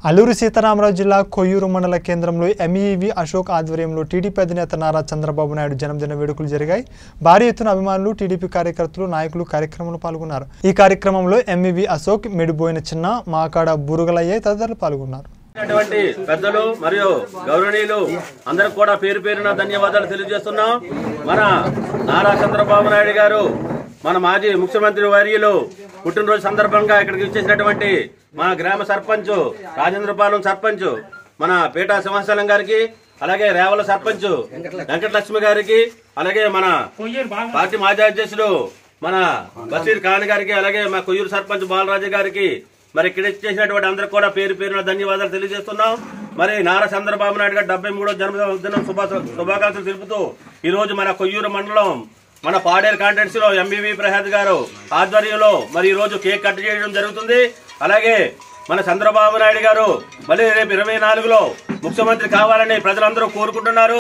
అల్లూరు సీతారామరాజు జిల్లా కొయ్యూరు మండల కేంద్రంలో ఎంఈవి అశోక్ ఆధ్వర్యంలో టీడీపీ అధినేత నారా చంద్రబాబు నాయుడు జన్మదిన వేడుకలు జరిగాయి భారీ ఎత్తున అభిమానులు టీడీపీ కార్యకర్తలు నాయకులు కార్యక్రమంలో పాల్గొన్నారు ఈ కార్యక్రమంలో ఎంఈవి అశోక్ మెడిబోయిన చిన్న మాకాడ బురుగలయ్య తదితరులు పాల్గొన్నారు అటువంటి పెద్దలు మరియు గౌరవనీయులు అందరికి కూడా పేరు పేరున ధన్యవాదాలు తెలియజేస్తున్నాం మన నారా చంద్రబాబు నాయుడు గారు మన మాజీ ముఖ్యమంత్రి వర్యులు పుట్టినరోజు సందర్భంగా ఇక్కడికి ఇచ్చేసినటువంటి మన గ్రామ సర్పంచ్ రాజేంద్రపాలెం సర్పంచ్ మన పీటా సింహాచలం గారికి అలాగే రేవల సర్పంచ్ వెంకటలక్ష్మి గారికి అలాగే మన పార్టీ మాజీ అధ్యక్షుడు మన బషీర్ ఖాన్ గారికి అలాగే మా కొయ్యూరు సర్పంచ్ బాలరాజు గారికి మరి ఇక్కడ చేసినటువంటి అందరికి కూడా పేరు పేరున ధన్యవాదాలు తెలియజేస్తున్నాం మరి నారా చంద్రబాబు నాయుడు గారు డెబ్బై మూడో జన్మదినం శుభా శుభాకాంక్షలు తెలుపుతూ ఈ రోజు మన కొయ్యూరు మండలం మన పాడేరు కాంటెంట్స్ లో ఎంబీవీ ప్రసాద్ గారు ఆధ్వర్యంలో మరి ఈ రోజు కేక్ కట్ చేయడం జరుగుతుంది అలాగే మన చంద్రబాబు నాయుడు గారు మళ్ళీ రేపు ఇరవై నాలుగులో ముఖ్యమంత్రి కావాలని ప్రజలందరూ కోరుకుంటున్నారు